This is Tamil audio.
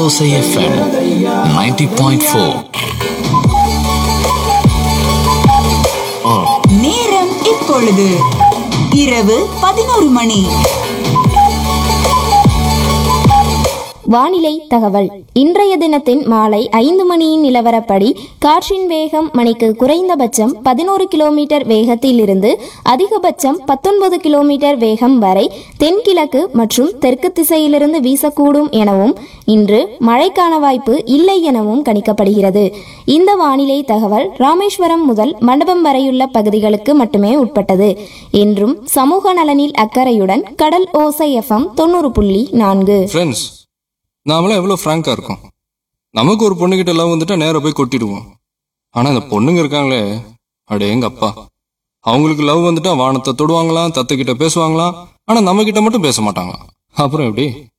Alosa FM 90.4. நேரம் இப்பொழுது இரவு பதினோரு மணி வானிலை தகவல் இன்றைய தினத்தின் மாலை ஐந்து மணியின் நிலவரப்படி காற்றின் வேகம் மணிக்கு குறைந்தபட்சம் பதினோரு கிலோமீட்டர் வேகத்தில் இருந்து அதிகபட்சம் பத்தொன்பது கிலோமீட்டர் வேகம் வரை தென்கிழக்கு மற்றும் தெற்கு திசையிலிருந்து வீசக்கூடும் எனவும் இன்று மழைக்கான வாய்ப்பு இல்லை எனவும் கணிக்கப்படுகிறது இந்த வானிலை தகவல் ராமேஸ்வரம் முதல் மண்டபம் வரையுள்ள பகுதிகளுக்கு மட்டுமே உட்பட்டது என்றும் சமூக நலனில் அக்கறையுடன் கடல் ஓசை எஃப்எம் தொண்ணூறு புள்ளி நான்கு ஃப்ரெண்ட்ஸ் நாமெல்லாம் எவ்வளோ ஃப்ராங்காக இருக்கோம் நமக்கு ஒரு பொண்ணுகிட்ட லவ் வந்துட்டா நேரா போய் கொட்டிடுவோம் ஆனால் இந்த பொண்ணுங்க இருக்காங்களே அடே எங்க அப்பா அவங்களுக்கு லவ் வந்துட்டா வானத்தை தொடுவாங்களாம் தத்துக்கிட்ட பேசுவாங்களாம் ஆனால் நம்ம கிட்ட மட்டும் பேச மாட்டாங்களாம் அப்புறம் எப்படி